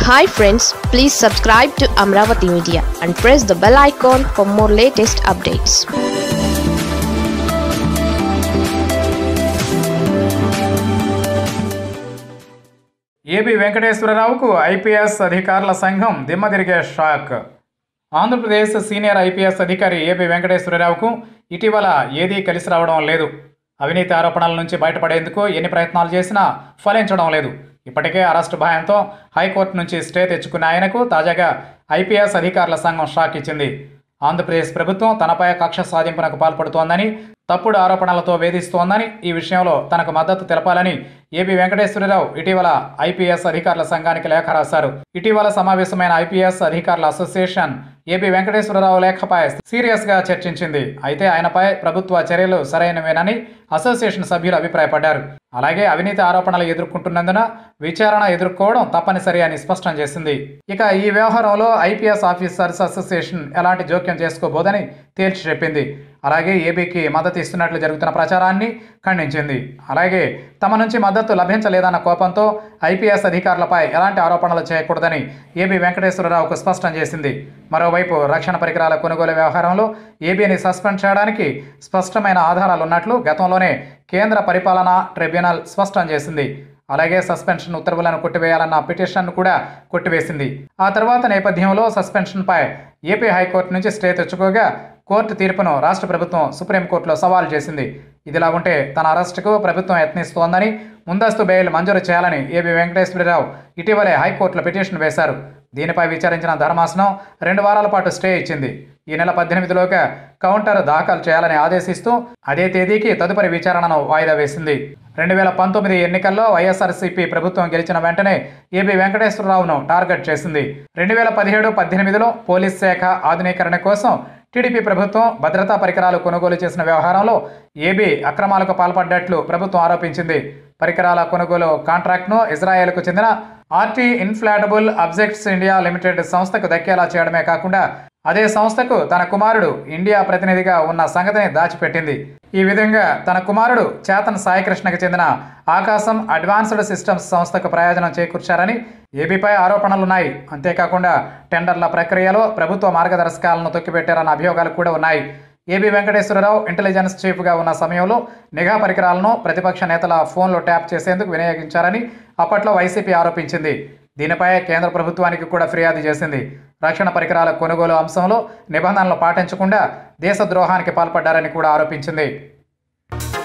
hi friends please subscribe to Amaravati media and press the bell icon for more latest updates AB వెంకటేశ్వరరావుకు IPS అధికారుల సంఘం దిమ్మదిరిగే shock Andhra Pradesh senior IPS అధికారి AB వెంకటేశ్వరరావుకు ఇటీవల ఏదీ కలిసి రావడం లేదు అవినీతి ఆరోపణల నుంచి బయటపడేందుకు ఎన్ని ప్రయత్నాలు చేసినా ఫలించడం లేదు ఇప్పటికే అరెస్టు భయంతో హైకోర్టు నుంచి స్టే తెచ్చుకున్న ఆయనకు తాజాగా ఐపీఎస్ అధికారుల సంఘం షాక్ ఇచ్చింది ఆంధ్రప్రదేశ్ ప్రభుత్వం తనపై కక్ష సాధింపునకు పాల్పడుతోందని తప్పుడు ఆరోపణలతో వేధిస్తోందని ఈ విషయంలో తనకు మద్దతు తెలపాలని ఏబి వెంకటేశ్వరరావు ఇటీవల ఐపీఎస్ అధికారుల సంఘానికి లేఖ రాశారు ఇటీవల సమావేశమైన ఐపీఎస్ అధికారుల అసోసియేషన్ ఏబి వెంకటేశ్వరరావు లేఖపై సీరియస్ గా చర్చించింది అయితే ఆయనపై ప్రభుత్వ చర్యలు సరైనవేనని అసోసియేషన్ సభ్యులు అభిప్రాయపడ్డారు అలాగే అవినీతి ఆరోపణలు ఎదుర్కొంటున్నందున విచారణ ఎదుర్కోవడం తప్పనిసరి అని స్పష్టం చేసింది ఇక ఈ వ్యవహారంలో ఐపీఎస్ ఆఫీసర్స్ అసోసియేషన్ ఎలాంటి జోక్యం చేసుకోబోదని తేల్చి చెప్పింది అలాగే ఏబీకి మద్దతు ఇస్తున్నట్లు జరుగుతున్న ప్రచారాన్ని ఖండించింది అలాగే తమ నుంచి మద్దతు లభించలేదన్న కోపంతో ఐపీఎస్ అధికారులపై ఎలాంటి ఆరోపణలు చేయకూడదని ఏబీ వెంకటేశ్వరరావుకు స్పష్టం చేసింది మరోవైపు రక్షణ పరికరాల కొనుగోలు వ్యవహారంలో ఏబీని సస్పెండ్ చేయడానికి స్పష్టమైన ఆధారాలు ఉన్నట్లు గతంలోనే కేంద్ర పరిపాలనా ట్రిబ్యునల్ స్పష్టం చేసింది అలాగే సస్పెన్షన్ ఉత్తర్వులను కొట్టివేయాలన్న పిటిషన్ను కూడా కొట్టివేసింది ఆ తర్వాత నేపథ్యంలో సస్పెన్షన్పై ఏపీ హైకోర్టు నుంచి స్టే తెచ్చుకోగా కోర్టు తీర్పును రాష్ట్ర ప్రభుత్వం సుప్రీంకోర్టులో సవాల్ చేసింది ఇదిలా ఉంటే తన అరెస్టుకు ప్రభుత్వం యత్నిస్తోందని ముందస్తు బెయిల్ మంజూరు చేయాలని ఏబి వెంకటేశ్వరరావు ఇటీవలే హైకోర్టులో పిటిషన్ వేశారు దీనిపై విచారించిన ధర్మాసనం రెండు వారాల పాటు స్టే ఇచ్చింది ఈ నెల పద్దెనిమిదిలోగా కౌంటర్ దాఖలు చేయాలని ఆదేశిస్తూ అదే తేదీకి తదుపరి విచారణను వాయిదా వేసింది రెండు వేల పంతొమ్మిది ఎన్నికల్లో వైఎస్ఆర్సీపీ ప్రభుత్వం గెలిచిన వెంటనే ఏబి వెంకటేశ్వరరావును టార్గెట్ చేసింది రెండు వేల పదిహేడు పద్దెనిమిదిలో పోలీస్ శాఖ ఆధునీకరణ కోసం టీడీపీ ప్రభుత్వం భద్రతా పరికరాలు కొనుగోలు చేసిన వ్యవహారంలో ఏబీ అక్రమాలకు పాల్పడ్డట్లు ప్రభుత్వం ఆరోపించింది పరికరాల కొనుగోలు కాంట్రాక్ట్ను ఇజ్రాయెల్కు చెందిన RT inflatable objects India limited సంస్థకు దక్కేలా చేయడమే కాకుండా అదే సంస్థకు తన కుమారుడు ఇండియా ప్రతినిధిగా ఉన్న సంగతిని దాచిపెట్టింది ఈ విధంగా తన కుమారుడు చేతన్ సాయికృష్ణకు చెందిన ఆకాశం అడ్వాన్స్డ్ సిస్టమ్స్ సంస్థకు ప్రయోజనం చేకూర్చారని ఏబీపై ఆరోపణలున్నాయి అంతేకాకుండా టెండర్ల ప్రక్రియలో ప్రభుత్వ మార్గదర్శకాలను తొక్కిపెట్టారన్న అభియోగాలు కూడా ఉన్నాయి ఏబీ వెంకటేశ్వరరావు ఇంటెలిజెన్స్ చీఫ్గా ఉన్న సమయంలో నిఘా పరికరాలను ప్రతిపక్ష నేతల ఫోన్లు ట్యాప్ చేసేందుకు వినియోగించారని అప్పట్లో వైసీపీ ఆరోపించింది దీనిపై కేంద్ర ప్రభుత్వానికి కూడా ఫిర్యాదు చేసింది రక్షణ పరికరాల కొనుగోలు అంశంలో నిబంధనలు పాటించకుండా దేశద్రోహానికి పాల్పడ్డారని కూడా ఆరోపించింది